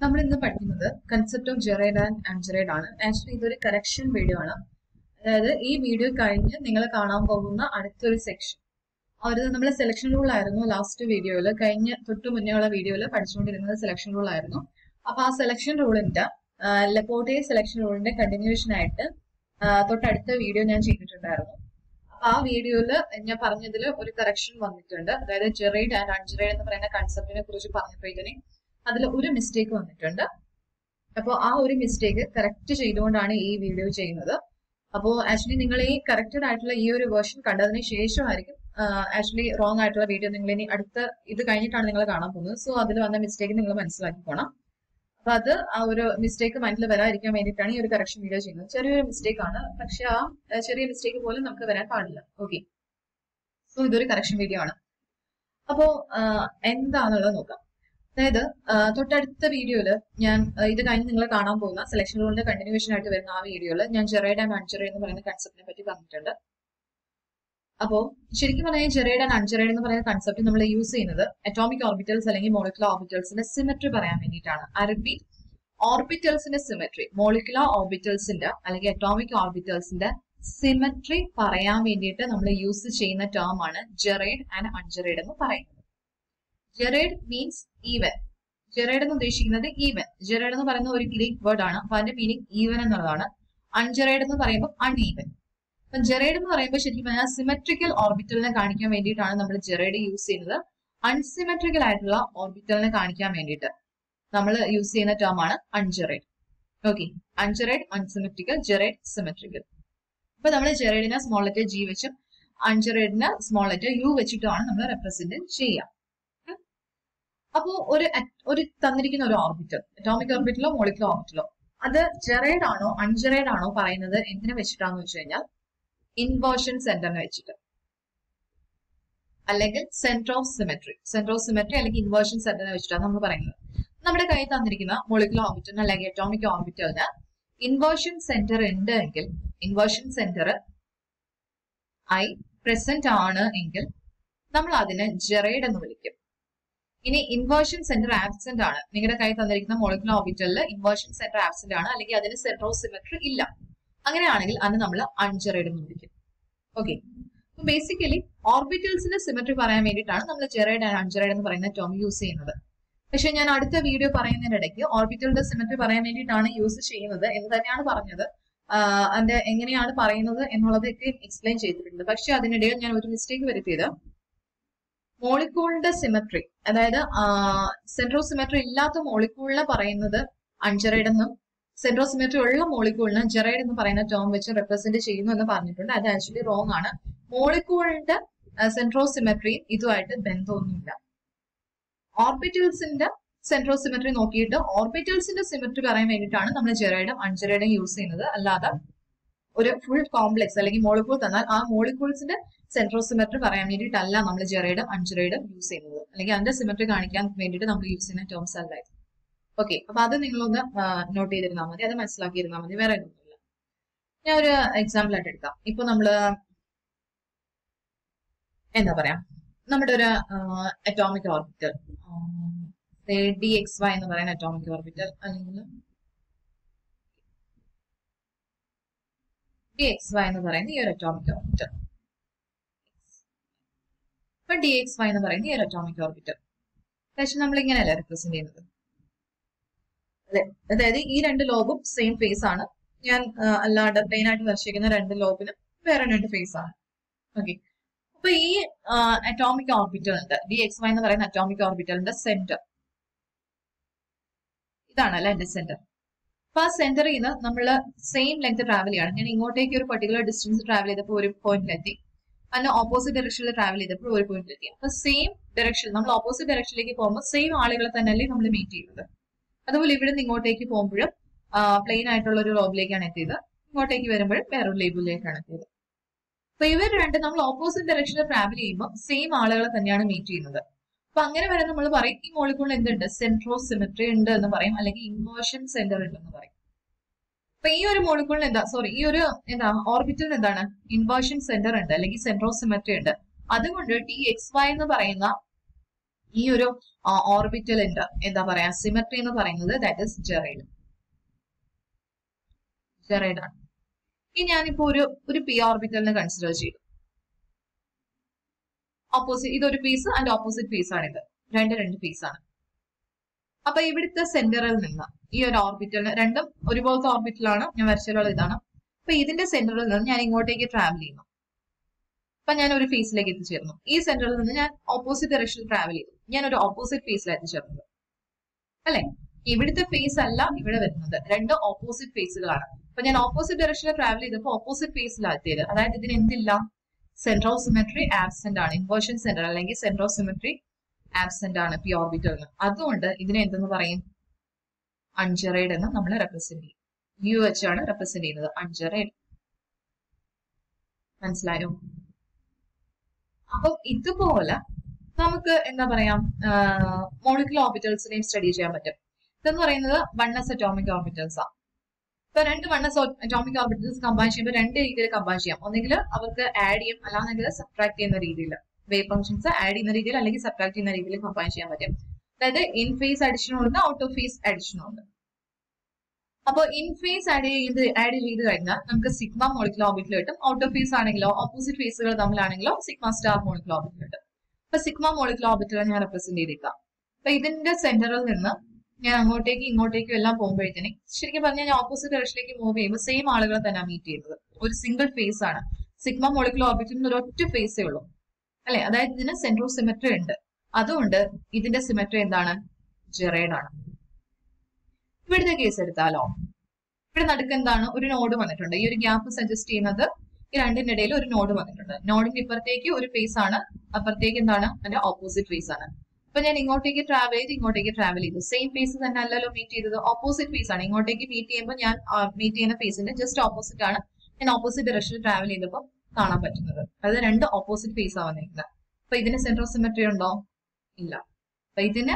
നമ്മൾ ഇന്ന് പഠിക്കുന്നത് concept of gerade and ungerade ആണ് ആക്ച്വലി ഇതൊരു കറക്ഷൻ വീഡിയോ ആണ് അതായത് ഈ വീഡിയോ കഴിഞ്ഞ് നിങ്ങൾ കാണാൻ പോകുന്ന അടുത്തൊരു സെക്ഷൻ അവർ നമ്മൾ സെലക്ഷൻ റൂൾ ആയിരുന്നു ലാസ്റ്റ് വീഡിയോയിൽ കഴിഞ്ഞ തൊട്ട് മുന്നേ ഉള്ള വീഡിയോയിൽ പഠിച്ചുകൊണ്ടിരുന്നത് സെലക്ഷൻ റൂൾ ആയിരുന്നു അപ്പൊ ആ സെലക്ഷൻ റൂളിന്റെ ലെപ്പോർട്ടേ സെലക്ഷൻ റൂളിന്റെ കണ്ടിന്യൂഷൻ ആയിട്ട് ആ, തൊട്ടടുത്ത വീഡിയോ ഞാൻ ചെയ്തിട്ടുണ്ടായിരുന്നു അപ്പൊ ആ വീഡിയോയിൽ ഞാൻ പറഞ്ഞതിൽ ഒരു കറക്ഷൻ വന്നിട്ടുണ്ട് അതായത് ജെറൈഡ് ആൻഡ് അൺജെറൈഡ് എന്ന് പറയുന്ന കൺസെപ്റ്റിനെ കുറിച്ച് പറഞ്ഞപ്പോഴത്തേനെ അതിൽ ഒരു മിസ്റ്റേക്ക് വന്നിട്ടുണ്ട് അപ്പോൾ ആ ഒരു മിസ്റ്റേക്ക് കറക്റ്റ് ചെയ്തുകൊണ്ടാണ് ഈ വീഡിയോ ചെയ്യുന്നത് അപ്പോൾ ആക്ച്വലി നിങ്ങൾ ഈ കറക്റ്റഡ് ആയിട്ടുള്ള ഈ ഒരു വേർഷൻ കണ്ടതിന് ശേഷമായിരിക്കും ആക്ച്വലി റോങ് ആയിട്ടുള്ള വീഡിയോ നിങ്ങൾ ഇനി അടുത്ത ഇത് കഴിഞ്ഞിട്ടാണ് നിങ്ങൾ കാണാൻ പോകുന്നത് സോ അതിൽ വന്ന മിസ്റ്റേക്ക് നിങ്ങൾ മനസ്സിലാക്കി പോണം അപ്പൊ അത് ആ ഒരു മിസ്റ്റേക്ക് മൈൻഡിൽ വരാതിരിക്കാൻ വേണ്ടിയിട്ടാണ് ഈ ഒരു കറക്ഷൻ വീഡിയോ ചെയ്യുന്നത് ചെറിയൊരു മിസ്റ്റേക്ക് ആണ് പക്ഷെ ആ ആ ചെറിയ മിസ്റ്റേക്ക് പോലും നമുക്ക് വരാൻ പാടില്ല ഓക്കെ സോ ഇതൊരു കറക്ഷൻ വീഡിയോ ആണ് അപ്പോ ആ, എന്താണെന്നുള്ളത് നോക്കാം അതായത് ആ, തൊട്ടടുത്ത വീഡിയോയില് ഞാൻ ആ, ഇത് കഴിഞ്ഞ് നിങ്ങൾ കാണാൻ പോകുന്ന സെലക്ഷൻ റൂളിന്റെ കണ്ടിന്യൂഷൻ ആയിട്ട് വരുന്ന ആ വീഡിയോയില് ഞാൻ ജെറൈഡ് ആൻഡ് അൺജെറൈഡ് എന്ന് പറയുന്ന കൺസെപ്റ്റിനെ പറ്റി പറഞ്ഞിട്ടുണ്ട് അപ്പോ ശരിക്കും പറഞ്ഞാൽ ജെറൈഡ് ആൻഡ് അൺജെറൈഡ് എന്ന് പറയുന്ന കൺസെപ്റ്റ് നമ്മൾ യൂസ് ചെയ്യുന്നത് അറ്റോമിക് ഓർബിറ്റൽസ് അല്ലെങ്കിൽ മോളിക്കുലർ ഓർബിറ്റൽസിന്റെ സിമെട്രി പറയാൻ വേണ്ടിയിട്ടാണ് അറബി ഓർബിറ്റൽസിന്റെ സിമെട്രി മോളിക്കുലർ ഓർബിറ്റൽസിന്റെ അല്ലെങ്കിൽ അറ്റോമിക് ഓർബിറ്റൽസിന്റെ സിമെട്രി പറയാൻ വേണ്ടിയിട്ട് നമ്മൾ യൂസ് ചെയ്യുന്ന ടേം ആണ് ജെറൈഡ് ആൻഡ് അൺജെറൈഡ് എന്ന് പറയുന്നത് ജെറൈഡ് മീൻസ് ഈവൻ ജെറൈഡ് എന്ന് ഉദ്ദേശിക്കുന്നത് ഈവൻ ജെറൈഡ് എന്ന് പറയുന്ന ഒരു ഗ്രീക്ക് വേർഡ് ആണ് അപ്പൊ അതിന്റെ മീനിങ് ഈവൻ എന്നുള്ളതാണ് അൺജെറൈഡ് എന്ന് പറയുമ്പോൾ അൺഈവൻ അപ്പൊ ജെറൈഡ് എന്ന് പറയുമ്പോൾ ശരിക്കും പറഞ്ഞാൽ സിമെട്രിക്കൽ ഓർബിറ്റലിനെ കാണിക്കാൻ വേണ്ടിയിട്ടാണ് നമ്മൾ ജെറൈഡ് യൂസ് ചെയ്യുന്നത് അൺസിമെട്രിക്കൽ ആയിട്ടുള്ള ഓർബിറ്റലിനെ കാണിക്കാൻ വേണ്ടിയിട്ട് നമ്മൾ യൂസ് ചെയ്യുന്ന ടേം ആണ് ungerade okay ungerade unsymmetrical gerade symmetrical അപ്പൊ നമ്മൾ ജെറൈഡിനെ സ്മോൾ ലെറ്റർ ജി വെച്ചും അൺജെറൈഡിനെ സ്മോൾ ലെറ്റർ യു വെച്ചിട്ടുമാണ് നമ്മൾ റെപ്രസെന്റ് ചെയ്യുക ഉം. അപ്പോ ഒരു at- ഒരു തന്നിരിക്കുന്ന ഒരു ഓർബിറ്റൽ അറ്റോമിക് ഓർബിറ്റലോ മോളിക്കുലർ ഓർബിറ്റലോ അത് ജെറൈഡ് ആണോ അൺജെറൈഡ് ആണോ പറയുന്നത് എന്തിനെ വെച്ചിട്ടാന്ന് വെച്ച് കഴിഞ്ഞാൽ ഇൻവേർഷൻ സെന്ററിനെ വെച്ചിട്ട് അല്ലെങ്കിൽ centre of symmetry centre of symmetry അല്ലെങ്കിൽ ഇൻവേർഷൻ സെന്ററിനെ വെച്ചിട്ടാണ് നമ്മൾ പറയുന്നത് നമ്മുടെ കയ്യിൽ തന്നിരിക്കുന്ന മോളിക്കുലർ ഓർബിറ്റലിന് അല്ലെങ്കിൽ അറ്റോമിക് ഓർബിറ്റലിന് ഇൻവേർഷൻ സെന്റർ ഉണ്ട് എങ്കിൽ ഇൻവേർഷൻ സെന്റർ ഐ പ്രസന്റ് ആണ് എങ്കിൽ നമ്മൾ അതിനെ ജെറൈഡ് എന്ന് വിളിക്കും ഇനി ഇൻവേർഷൻ സെന്റർ ആബ്സെന്റ് ആണ് നിങ്ങളുടെ കയ്യിൽ തന്നിരിക്കുന്ന മോളിക്കുലർ ഓർബിറ്റലിൽ ഇൻവേർഷൻ സെന്റർ ആബ്സെന്റ് ആണ് അല്ലെങ്കിൽ അതിന് സെന്റർ ഓഫ് സിമെട്രി ഇല്ല അങ്ങനെയാണെങ്കിൽ അത് നമ്മൾ അൺജെറൈഡ് എന്ന് വിളിക്കും ഓക്കെ ബേസിക്കലി ഓർബിറ്റൽസിന്റെ സിമെട്രി പറയാൻ വേണ്ടിയിട്ടാണ് നമ്മൾ ജെറൈഡ് ആൻഡ് അൺജെറൈഡ് എന്ന് പറയുന്ന ടേം യൂസ് ചെയ്യുന്നത് പക്ഷെ ഞാൻ അടുത്ത വീഡിയോ പറയുന്നതിനിടയ്ക്ക് ഓർബിറ്റലിന്റെ സിമെട്രി പറയാൻ വേണ്ടിയിട്ടാണ് യൂസ് ചെയ്യുന്നത് എന്ന് തന്നെയാണ് പറഞ്ഞത് ആഹ് അതിന്റെ എങ്ങനെയാണ് പറയുന്നത് എന്നുള്ളതൊക്കെ എക്സ്പ്ലെയിൻ ചെയ്തിട്ടുണ്ട് പക്ഷെ അതിനിടയിൽ ഞാൻ ഒരു മിസ്റ്റേക്ക് വരുത്തിയത് മോളിക്കൂളിന്റെ സിമെട്രി അതായത് സെൻട്രോ സിമെട്രി ഇല്ലാത്ത മോളിക്കൂളിനെ പറയുന്നത് അൺജെറൈഡ് എന്നും സെൻട്രോ സിമെട്രി ഉള്ള മോളിക്കൂളിനെ ജെറൈഡ് എന്ന് പറയുന്ന ടേം വെച്ച് റെപ്രസെന്റ് ചെയ്യുന്നു എന്ന് പറഞ്ഞിട്ടുണ്ട് അത് ആക്ച്വലി റോങ് ആണ് മോളിക്കൂളിന്റെ സെൻട്രോ സിമെട്രിയും ഇതുമായിട്ട് ബന്ധമൊന്നുമില്ല ഓർബിറ്റൽസിന്റെ സെൻട്രോ സിമെട്രി നോക്കിയിട്ട് ഓർബിറ്റൽസിന്റെ സിമെട്രി പറയാൻ വേണ്ടിയിട്ടാണ് നമ്മൾ ജെറൈഡും അൺജെറൈഡും യൂസ് ചെയ്യുന്നത് അല്ലാതെ ഒരു ഫുൾ കോംപ്ലെക്സ് അല്ലെങ്കിൽ മോളിക്കൂൾ തന്നാൽ ആ മോളിക്കൂൾസിന്റെ സെൻട്രോ സിമെട്രി പറയാൻ വേണ്ടിയിട്ടല്ല നമ്മൾ ജെറൈഡും അൺജെറൈഡും യൂസ് ചെയ്യുന്നത് അല്ലെങ്കിൽ അതിന്റെ സിമെട്രി കാണിക്കാൻ വേണ്ടിയിട്ട് നമ്മൾ യൂസ് ചെയ്യുന്ന ടേംസ് അല്ല ഇത് ഓക്കെ അപ്പൊ അത് നിങ്ങളൊന്ന് നോട്ട് ചെയ്തിരുന്നാൽ മതി അത് മനസ്സിലാക്കിയിരുന്നാൽ മതി വേറെ ഒന്നുമില്ല ഞാൻ ഒരു എക്സാമ്പിൾ ആയിട്ട് എടുക്കാം ഇപ്പൊ നമ്മള് എന്താ പറയാ നമ്മുടെ ഒരു atomic orbital D X Y എന്ന് പറയുന്ന അറ്റോമിക് ഓർബിറ്റൽ അല്ലെങ്കിൽ ഡി എക്സ് വൈ എന്ന് പറയുന്ന ഈ ഒരു അറ്റോമിക് ഓർബിറ്റൽ ഇപ്പൊ ഡി എക്സ് വൈ എന്ന് പറയുന്ന ഈ ഒരു അറ്റോമിക് ഓർബിറ്റൽ പക്ഷെ നമ്മൾ ഇങ്ങനെയല്ല റെപ്രസെന്റ് ചെയ്യുന്നത് അതെ അതായത് ഈ രണ്ട് ലോബും സെയിം ഫേസ് ആണ് ഞാൻ ആ, അല്ലാണ്ട് പ്ലെയിൻ ആയിട്ട് വരച്ചിരിക്കുന്ന രണ്ട് ലോബിനും വേറെ രണ്ട് ഫേസ് ആണ് ഓക്കെ അപ്പൊ ഈ അറ്റോമിക് ഓർബിറ്റലിന്റെ ഡി എക്സ് വൈ എന്ന് പറയുന്ന അറ്റോമിക് ഓർബിറ്റലിന്റെ സെന്റർ ഇതാണ് അല്ലെ എന്റെ സെന്റർ അപ്പൊ ആ സെന്ററിൽ നിന്ന് നമ്മൾ സെയിം ലെങ്ത് ട്രാവൽ ചെയ്യണം ഞാൻ ഇങ്ങോട്ടേക്ക് ഒരു പർട്ടിക്കുലർ ഡിസ്റ്റൻസ് ട്രാവൽ ചെയ്തപ്പോൾ ഒരു പോയിന്റിലെത്തി അതിന് ഓപ്പോസിറ്റ് ഡയറക്ഷനിൽ ട്രാവൽ ചെയ്തപ്പോൾ ഒരു പോയിന്റിലെത്തി അപ്പൊ സെയിം ഡയറക്ഷൻ നമ്മൾ ഓപ്പോസിറ്റ് ഡയറക്ഷനിലേക്ക് പോകുമ്പോൾ സെയിം ആളുകളെ തന്നെയല്ലേ നമ്മൾ മീറ്റ് ചെയ്യുന്നത് അതുപോലെ ഇവിടെ നിന്ന് ഇങ്ങോട്ടേക്ക് പോകുമ്പോഴും പ്ലെയിൻ ആയിട്ടുള്ള ഒരു ലോബിലേക്കാണ് എത്തിയത് ഇങ്ങോട്ടേക്ക് വരുമ്പോഴും വേറൊരു ലേബിളിലേക്കാണ് എത്തിയത് അപ്പൊ ഇവർ രണ്ട് നമ്മൾ ഓപ്പോസിറ്റ് ഡയറക്ഷനിൽ ട്രാവൽ ചെയ്യുമ്പോൾ സെയിം ആളുകളെ തന്നെയാണ് മീറ്റ് ചെയ്യുന്നത് അപ്പൊ അങ്ങനെ വരെ നമ്മൾ പറയും ഈ മോളിക്കൂളിൽ എന്തുണ്ട് സെൻട്രോ സിമെട്രി ഉണ്ട് എന്ന് പറയും അല്ലെങ്കിൽ ഇൻവേർഷൻ സെന്റർ ഉണ്ടെന്ന് പറയും അപ്പൊ ഈ ഒരു മോളിക്കൂളിന് എന്താ സോറി ഈ ഒരു എന്താ ഓർബിറ്റലിന് എന്താണ് ഇൻവേർഷൻ സെന്റർ ഉണ്ട് അല്ലെങ്കിൽ സെൻട്രോ സിമെട്രി ഉണ്ട് അതുകൊണ്ട് ടി എക്സ് വൈ എന്ന് പറയുന്ന ഈ ഒരു ഓർബിറ്റലിന്റെ എന്താ പറയാ സിമെട്രി എന്ന് പറയുന്നത് ദാറ്റ് ഇസ് ജെറൈഡ് ജെറൈഡ് ആണ് ഇനി ഞാനിപ്പോ ഒരു ഒരു പി ഓർബിറ്റലിനെ കൺസിഡർ ചെയ്തു ഓപ്പോസിറ്റ് ഇതൊരു പീസ് ആൻഡ് ഓപ്പോസിറ്റ് പീസ് ആണ് ഇത് രണ്ട് രണ്ട് പീസ് ആണ് അപ്പൊ ഇവിടുത്തെ സെന്ററിൽ നിന്ന് ഈ ഒരു ഓർബിറ്റലിന് രണ്ടും ഒരുപോലത്തെ ഓർബിറ്റലാണ് ഞാൻ വരച്ചുള്ള ഇതാണ് അപ്പൊ ഇതിന്റെ സെന്ററിൽ നിന്ന് ഞാൻ ഇങ്ങോട്ടേക്ക് ട്രാവൽ ചെയ്യുന്നു അപ്പൊ ഞാൻ ഒരു ഫേസിലേക്ക് എത്തിച്ചേർന്നു ഈ സെന്ററിൽ നിന്ന് ഞാൻ ഓപ്പോസിറ്റ് ഡയറക്ഷനിൽ ട്രാവൽ ചെയ്തു ഞാൻ ഒരു ഓപ്പോസിറ്റ് ഫേസിൽ എത്തിച്ചേർന്നത് അല്ലെ ഇവിടുത്തെ ഫേസ് അല്ല ഇവിടെ വരുന്നത് രണ്ട് ഓപ്പോസിറ്റ് ഫേസുകളാണ് അപ്പൊ ഞാൻ ഓപ്പോസിറ്റ് ഡയറക്ഷനിൽ ട്രാവൽ ചെയ്തപ്പോൾ ഓപ്പോസിറ്റ് ഫേസിലെത്തിയത് അതായത് ഇതിന് എന്തില്ല സെന്റർ ഓഫ് സിമെട്രി ആബ്സെന്റ് ആണ് ഇൻവേർഷൻ സെന്റർ അല്ലെങ്കിൽ സെന്റർ ഓഫ് സിമെട്രി ആബ്സെന്റ് ആണ് പി ഓർബിറ്റലിന് അതുകൊണ്ട് ഇതിനെ എന്തെന്ന് പറയും അൺജറൈഡ് എന്ന് നമ്മൾ റെപ്രസെന്റ് ചെയ്യും യു വെച്ചാണ് റെപ്രസെന്റ് ചെയ്യുന്നത് അൺജറൈഡ് മനസ്സിലായോ അപ്പം ഇതുപോലെ നമുക്ക് എന്താ പറയാ മോളിക്കുലർ ഓർബിറ്റൽസിനെയും സ്റ്റഡി ചെയ്യാൻ പറ്റും ഇതെന്ന് പറയുന്നത് വൺ എസ് അറ്റോമിക് ഓർബിറ്റൽസ് ആണ് ഇപ്പൊ രണ്ട് one S atomic orbitals combine ചെയ്യുമ്പോൾ രണ്ട് രീതിയിൽ കമ്പൈൻ ചെയ്യാം ഒന്നെങ്കിൽ അവർക്ക് ആഡ് ചെയ്യും അല്ലാന്നെങ്കിൽ സബ്ട്രാക്ട് ചെയ്യുന്ന രീതിയിൽ വേവ് ഫംഗ്ഷൻസ് ആഡ് ചെയ്യുന്ന രീതിയിൽ അല്ലെങ്കിൽ സബ്ട്രാക്ട് ചെയ്യുന്ന രീതിയിൽ കമ്പൈൻ ചെയ്യാൻ പറ്റും അതായത് ഇൻ ഫേസ് അഡിഷനും ഉണ്ട് ഔട്ട് ഓഫ് ഫേസ് അഡിഷനും ഉണ്ട് അപ്പോൾ ഇൻ ഫേസ് ആഡ് ചെയ്ത് ആഡ് ചെയ്ത് കഴിഞ്ഞാൽ നമുക്ക് സിഗ്മ മോളിക്കുലർ ഓർബിറ്റൽ കിട്ടും ഔട്ട് ഓഫ് ഫേസ് ആണെങ്കിലോ ഓപ്പോസിറ്റ് ഫേസുകൾ തമ്മിലാണെങ്കിലോ സിഗ്മ സ്റ്റാർ മോളിക്കുലർ ഓർബിറ്റൽ കിട്ടും അപ്പൊ സിഗ്മ മോളിക്കുലർ ഓർബിറ്റൽ ഞാൻ റെപ്രസെന്റ് ചെയ്തേക്കാം അപ്പൊ ഇതിന്റെ സെന്ററിൽ നിന്ന് ഞാൻ അങ്ങോട്ടേക്കും ഇങ്ങോട്ടേക്കും എല്ലാം പോകുമ്പോഴത്തേനെ ശരിക്കും പറഞ്ഞാൽ ഞാൻ ഓപ്പോസിറ്റ് ഡയറക്ഷനിലേക്ക് മൂവ് ചെയ്യുമ്പോൾ സെയിം ആളുകളെ തന്നെ മീറ്റ് ചെയ്യുന്നത് ഒരു സിംഗിൾ ഫേസ് ആണ് സിഗ്മ മോളിക്കുലർ ഓർബിറ്റിന് ഒരു ഒറ്റ ഫേസേ ഉള്ളൂ അല്ലെ അതായത് ഇതിന് സെൻട്രൽ സിമെട്രി ഉണ്ട് അതുകൊണ്ട് ഇതിന്റെ സിമെട്രി എന്താണ് ജെറൈഡ് ആണ് ഇവിടുത്തെ കേസ് എടുത്താലോ ഇവിടെ നടുക്ക് എന്താണ് ഒരു നോഡ് വന്നിട്ടുണ്ട് ഈ ഒരു ഗ്യാപ്പ് സജസ്റ്റ് ചെയ്യുന്നത് ഈ രണ്ടിന്റെ ഇടയിൽ ഒരു നോഡ് വന്നിട്ടുണ്ട് നോഡിന്റെ ഇപ്പുറത്തേക്ക് ഒരു ഫേസ് ആണ് അപ്പുറത്തേക്ക് എന്താണ് അതിന്റെ ഓപ്പോസിറ്റ് ഫേസ് ആണ് അപ്പൊ ഞാൻ ഇങ്ങോട്ടേക്ക് ട്രാവൽ ചെയ്ത് ഇങ്ങോട്ടേക്ക് ട്രാവൽ ചെയ്തു സെയിം ഫേസ് തന്നെ അല്ലല്ലോ മീറ്റ് ചെയ്തത് ഓപ്പോസിറ്റ് ഫേസ് ആണ് ഇങ്ങോട്ടേക്ക് മീറ്റ് ചെയ്യുമ്പോൾ ഞാൻ മീറ്റ് ചെയ്യുന്ന ഫേസിന്റെ ജസ്റ്റ് ഓപ്പോസിറ്റ് ആണ് ഞാൻ ഓപ്പോസിറ്റ് ഡയറക്ഷനിൽ ട്രാവൽ ചെയ്തപ്പോൾ കാണാൻ പറ്റുന്നത് അതായത് രണ്ട് ഓപ്പോസിറ്റ് ഫേസ് ആ വന്നിരിക്കുന്നത് അപ്പൊ ഇതിന് സെന്റർ ഓഫ് സിമെട്രി ഉണ്ടോ ഇല്ല അപ്പൊ ഇതിന്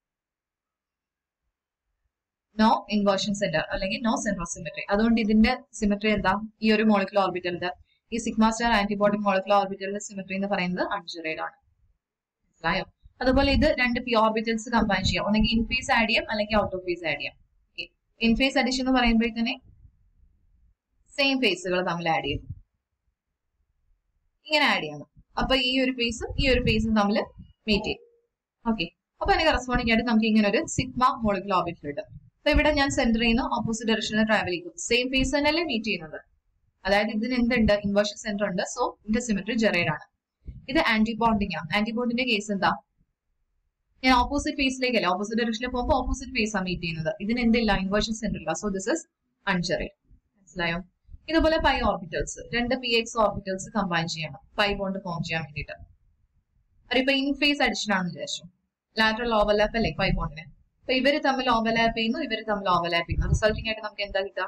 നോ ഇൻവേർഷൻ സെന്റർ അല്ലെങ്കിൽ നോ സെന്റർ ഓഫ് സിമെട്രി അതുകൊണ്ട് ഇതിന്റെ സിമെട്രി എന്താ ഈ ഒരു മോളിക്കുലർ ഓർബിറ്റലിന്റെ ഈ സിഗ്മ സ്റ്റാർ ആന്റിബോഡി മോളിക്കുലർ ഓർബിറ്റലിന്റെ സിമെട്രി എന്ന് പറയുന്നത് അൺജുറൈഡ് ആണ് മനസ്സിലായോ അതുപോലെ ഇത് രണ്ട് പി ഓർബിറ്റൽസ് കമ്പൈൻ ചെയ്യാം ഒന്നെങ്കിൽ ഇൻ ഫേസ് ആഡ് ചെയ്യാം അല്ലെങ്കിൽ ഔട്ട് ഓഫ് ഫേസ് ആഡ് ചെയ്യാം ഇൻ ഫേസ് അഡിഷൻ എന്ന് പറയുമ്പോഴത്തേനെ സെയിം ഫേസുകൾ തമ്മിൽ ആഡ് ചെയ്യും ഇങ്ങനെ ആഡ് ചെയ്യണം അപ്പൊ ഈ ഒരു ഫേസും ഈ ഒരു ഫേസും തമ്മിൽ മീറ്റ് ചെയ്യും ഓക്കെ അപ്പൊ അതിന് കറസ്പോണ്ടിങ് ആയിട്ട് നമുക്ക് ഇങ്ങനെ ഒരു സിഗ്മ മോളിക്കുലർ ഓർബിറ്റൽ കിട്ടും അപ്പൊ ഇവിടെ ഞാൻ സെന്ററിൽ നിന്ന് ഓപ്പോസിറ്റ് ഡയറക്ഷനിൽ ട്രാവൽ ചെയ്യും സെയിം ഫേസ് തന്നെയല്ലേ മീറ്റ് ചെയ്യുന്നത് അതായത് ഇതിന് എന്തുണ്ട് ഇൻവേർഷൻ സെന്റർ ഉണ്ട് സോ ഇതിന്റെ സിമെട്രി ജെറൈഡ് ആണ് ഇത് ആന്റിബോണ്ടിങ് ആണ് ആന്റിബോണ്ടിന്റെ കേസ് എന്താ ഞാൻ ഓപ്പോസിറ്റ് ഫേസിലേക്കല്ല ഓപ്പോസിറ്റ് ഡയറക്ഷനിൽ പോകുമ്പോൾ ഓപ്പോസിറ്റ് ഫേസ് ആണ് മീറ്റ് ചെയ്യുന്നത് ഇതിന് എന്തില്ല ഇൻവേർഷൻ സെന്റർ ഇല്ല സോ ദിസ് ഇസ് അൺജെറൈഡ് മനസ്സിലായോ ഇതുപോലെ പൈ ഓർബിറ്റൽസ് രണ്ട് പി എക്സ് ഓർബിറ്റൽസ് കമ്പൈൻ ചെയ്യണം പൈ ബോണ്ട് ഫോം ചെയ്യാൻ വേണ്ടിയിട്ട് അതിപ്പോ ഇൻ ഫേസ് അഡിഷൻ ആണെന്ന് വിചാരിച്ചു ലാറ്ററൽ ഓവർലാപ്പ് അല്ലേ പൈ ബോണ്ടിന് അപ്പൊ ഇവര് തമ്മിൽ ഓവർലാപ്പ് ചെയ്യുന്നു ഇവര് തമ്മിൽ ഓവർലാപ്പ് ചെയ്യുന്നു റിസൾട്ടിംഗ് ആയിട്ട് നമുക്ക് എന്താ കിട്ടുക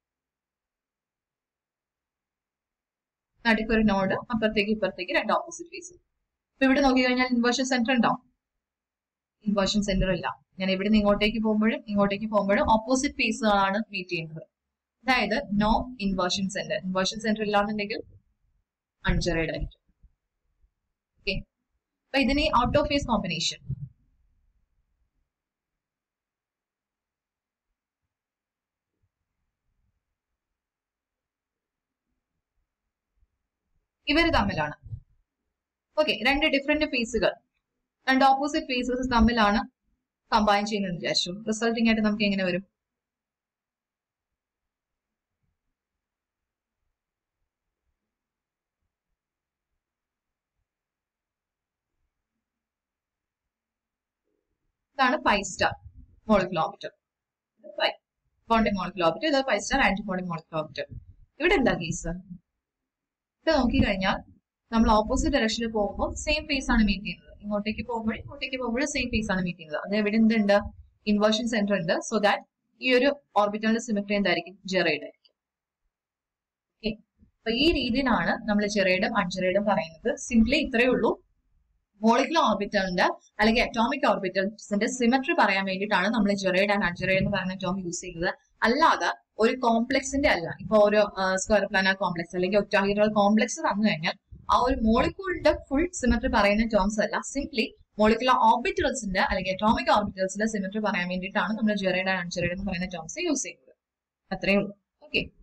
നടുക്കൊരു നോഡ് അപ്പുറത്തേക്ക് ഇപ്പുറത്തേക്ക് രണ്ട് ഓപ്പോസിറ്റ് ഫേസ് അപ്പൊ ഇവിടെ നോക്കി കഴിഞ്ഞാൽ ഇൻവേർഷൻ സെന്റർ ഉണ്ടോ ഇൻവേർഷൻ സെന്റർ ഇല്ല ഞാൻ ഇവിടെ നിന്ന് ഇങ്ങോട്ടേക്ക് പോകുമ്പോഴും ഇങ്ങോട്ടേക്ക് പോകുമ്പോഴും ഓപ്പോസിറ്റ് ഫേസുകളാണ് മീറ്റ് ചെയ്യുന്നത് അതായത് no inversion centre inversion centre ഇല്ലാന്നുണ്ടെങ്കിൽ അൺജറൈഡ് ആയിരിക്കും ഓക്കെ അപ്പൊ ഇതിന് ഔട്ട് ഓഫ് ഫേസ് കോമ്പിനേഷൻ ഇവർ തമ്മിലാണ് ഓക്കെ രണ്ട് ഡിഫറെന്റ് ഫേസുകൾ രണ്ട് ഓപ്പോസിറ്റ് ഫേസസ് തമ്മിലാണ് കമ്പൈൻ ചെയ്യുന്നത് വിചാരിച്ചു റിസൾട്ടിംഗ് ആയിട്ട് നമുക്ക് എങ്ങനെ വരും ഇതാണ് pi star molecular orbital pi bonding molecular orbital ഇത് pi star antibonding molecular orbital ഇവിടെ എന്താ കേസ് ഇത് നോക്കിക്കഴിഞ്ഞാൽ നമ്മൾ ഓപ്പോസിറ്റ് ഡയറക്ഷനിൽ പോകുമ്പോൾ സെയിം ഫേസ് ആണ് മീറ്റ് ചെയ്യുന്നത് ഇങ്ങോട്ടേക്ക് പോകുമ്പോഴും ഇങ്ങോട്ടേക്ക് പോകുമ്പോഴും സെയിം ഫേസ് ആണ് മീറ്റ് ചെയ്യുന്നത് അത് എവിടെ എന്തുണ്ട് ഇൻവേർഷൻ സെന്റർ ഉണ്ട് സോ ദാറ്റ് ഈ ഒരു ഓർബിറ്റലിന്റെ സിമെട്രി എന്തായിരിക്കും ജെറൈഡ് ആയിരിക്കും ഓക്കെ അപ്പൊ ഈ രീതിയിലാണ് നമ്മൾ ജെറൈഡും അൺജെറൈഡും പറയുന്നത് സിംപ്ലി ഇത്രയേ ഉള്ളൂ മോളിക്കുലർ ഓർബിറ്റലിന്റെ അല്ലെങ്കിൽ അറ്റോമിക് ഓർബിറ്റൽസിന്റെ സിമെട്രി പറയാൻ വേണ്ടിയിട്ടാണ് നമ്മൾ ജെറൈഡ് ആൻഡ് അൺജെറൈഡ് എന്ന് പറയുന്ന ടേം യൂസ് ചെയ്യുന്നത് അല്ലാതെ ഒരു കോംപ്ലക്സിന്റെ അല്ല ഇപ്പൊ ഒരു സ്ക്വയർ പ്ലാനർ കോംപ്ലക്സ് അല്ലെങ്കിൽ ഒക്ടാഹിഡ്രൽ കോംപ്ലക്സ് തന്നു കഴിഞ്ഞാൽ ആ ഒരു മോളിക്യൂളിന്റെ ഫുൾ സിമെട്രി പറയുന്ന ടേംസ് അല്ല സിംപ്ലി മോളിക്കുലർ ഓർബിറ്റൽസിന്റെ അല്ലെങ്കിൽ അറ്റോമിക് ഓർബിറ്റൽസിന്റെ സിമെട്രി പറയാൻ വേണ്ടിയിട്ടാണ് നമ്മൾ ജെറൈഡ് ആൻഡ് അൺജെറൈഡ് എന്ന് പറയുന്ന ടേംസ് യൂസ് ചെയ്യുന്നത് അത്രയേ ഉള്ളൂ ഓക്കെ